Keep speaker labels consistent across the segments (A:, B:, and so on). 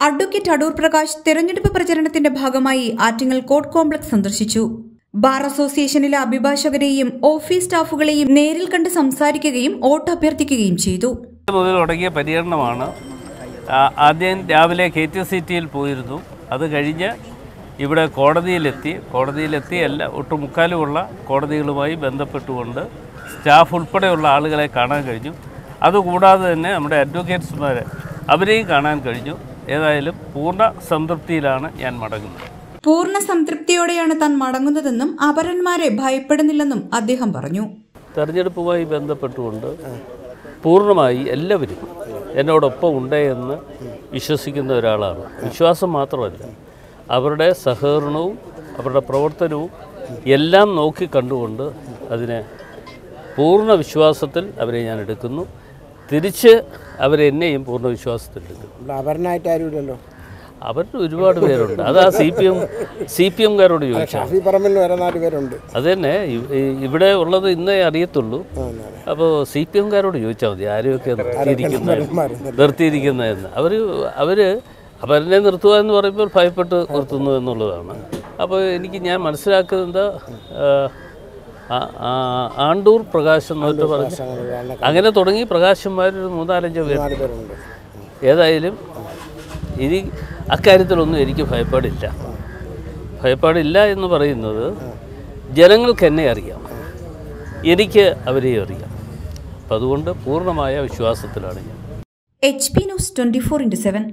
A: advocate Adoor Prakash തെരഞ്ഞെടുപ്പ് പ്രചരണത്തിന്റെ ഭാഗമായി ആറ്റിങ്ങൽ കോർട്ട് കോംപ്ലക്സ് സന്ദർശിച്ചു ബാർ അസോസിയേഷനിലെ അഭിഭാഷകരെയും ഓഫീസ് സ്റ്റാഫുകളെയും നേരിൽ കണ്ട് സംസാരിക്കുകയും വോട്ട് അഭ്യർത്ഥിക്കുകയും ചെയ്തു
B: മുതൽ തുടങ്ങിയ പര്യടനമാണ് ആ- ആദ്യം രാവിലെ കെ ടി സി ടിയിൽ പോയിരുന്നു അത് കഴിഞ്ഞ് ഇവിടെ കോടതിയിലെത്തി കോടതിയിലെത്തി എല്ലാ ഒട്ടുമുക്കാലുമുള്ള കോടതികളുമായി ബന്ധപ്പെട്ടുകൊണ്ട് സ്റ്റാഫ് ഉൾപ്പെടെയുള്ള ആളുകളെ കാണാൻ കഴിഞ്ഞു അതുകൂടാതെ തന്നെ നമ്മുടെ അഡ്വക്കേറ്റ്സ്മാരെ അവരെയും കാണാൻ കഴിഞ്ഞു ഏതായാലും പൂർണ്ണ സംതൃപ്തിയിലാണ് ഞാൻ മടങ്ങുന്നത്
A: പൂർണ്ണ സംതൃപ്തിയോടെയാണ് താൻ മടങ്ങുന്നതെന്നും അപരന്മാരെ ഭയപ്പെടുന്നില്ലെന്നും അദ്ദേഹം പറഞ്ഞു
B: തെരഞ്ഞെടുപ്പുമായി ബന്ധപ്പെട്ടുകൊണ്ട് പൂർണ്ണമായി എല്ലാവരും എന്നോടൊപ്പം ഉണ്ട് എന്ന് വിശ്വസിക്കുന്ന ഒരാളാണ് വിശ്വാസം മാത്രമല്ല അവരുടെ സഹകരണവും അവരുടെ പ്രവർത്തനവും എല്ലാം നോക്കി കണ്ടുകൊണ്ട് അതിനെ പൂർണ്ണ വിശ്വാസത്തിൽ അവരെ ഞാൻ എടുക്കുന്നു തിരിച്ച് അവരെ എന്നെയും പൂർണ്ണ വിശ്വാസത്തിൽ എടുക്കുന്നു
C: ഇവിടെ അപരനായിട്ട് ആരുമില്ലല്ലോ
B: അവരുടെ ഒരുപാട് പേരുണ്ട് അത് ആ C P M C P എംകാരോട് ചോദിച്ചാൽ
C: ഷാഫി പറമ്പിൽ വരെ നാല് പേരുണ്ട്
B: അത് തന്നെ ഇ- ഇ- ഇവിടെ ഉള്ളത് ഇന്നേ അറിയത്തുള്ളൂ അപ്പോൾ സി പി എംകാരോട് ചോദിച്ചാൽ മതി ആരെയൊക്കെ നിർത്തിയിരിക്കുന്നത് നിർത്തിയിരിക്കുന്നതെന്ന് അവർ അവർ അവരെ നിർത്തുക എന്ന് പറയുമ്പോൾ ഭയപ്പെട്ട് നിർത്തുന്നു എന്നുള്ളതാണ് അപ്പോൾ എനിക്ക് ഞാൻ മനസ്സിലാക്കുന്നത് ആ, ആ- ആ- ആണ്ടൂർ പ്രകാശ് എന്നിട്ട് പറഞ്ഞ് അങ്ങനെ തുടങ്ങി പ്രകാശന്മാരൊരു മൂന്നാലഞ്ചോ പേര്
C: നാല് പേരുണ്ട്
B: ഏതായാലും ഇനി അക്കാര്യത്തിലൊന്നും എനിക്ക് ഭയപ്പാടില്ല ഭയപ്പാടില്ല എന്ന് പറയുന്നത് ജനങ്ങൾക്ക് എന്നെ അറിയാം എനിക്ക് അവരെയും അറിയാം അപ്പം അതുകൊണ്ട് പൂർണ്ണമായ വിശ്വാസത്തിലാണ് ഞാൻ
A: H P news twenty four into seven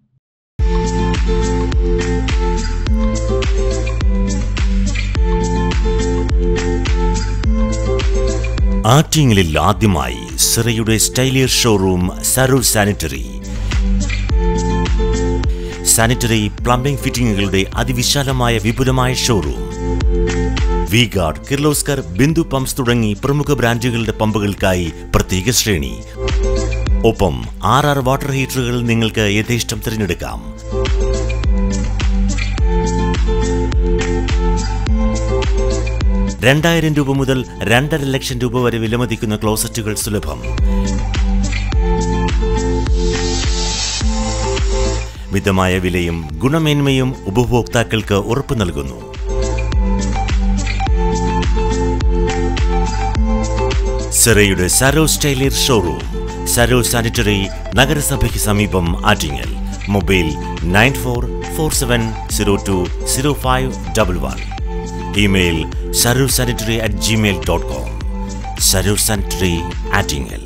D: ആറ്റിങ്ങലിൽ ആദ്യമായി സിറയുടെ സ്റ്റൈലിയർ ഷോറൂം സരൂർ സാനിറ്ററി സാനിറ്ററി പ്ലംബിംഗ് ഫിറ്റിംഗുകളുടെ അതിവിശാലമായ വിപുലമായ ഷോറൂം വി ഗാർഡ് കിർലോസ്കർ ബിന്ദു പമ്പ്സ് തുടങ്ങി പ്രമുഖ ബ്രാൻഡുകളുടെ പമ്പുകൾക്കായി പ്രത്യേക ശ്രേണി ഒപ്പം ആർ ആർ വാട്ടർ ഹീറ്ററുകൾ നിങ്ങൾക്ക് യഥേഷ്ടം തിരഞ്ഞെടുക്കാം രണ്ടായിരം രൂപ മുതൽ രണ്ടര ലക്ഷം രൂപ വരെ വിലമതിക്കുന്ന ക്ലോസറ്റുകൾ സുലഭം മിതമായ വിലയും ഗുണമേന്മയും ഉപഭോക്താക്കൾക്ക് ഉറപ്പു നൽകുന്നു സിറയുടെ സരോ സ്റ്റൈലിയർ ഷോറൂം സരോ സാനിറ്ററി നഗരസഭയ്ക്ക് സമീപം Attingal mobile nine four four seven zero two zero five double one email Saro sanitary at Gmail dot com Saro sanitary Attingal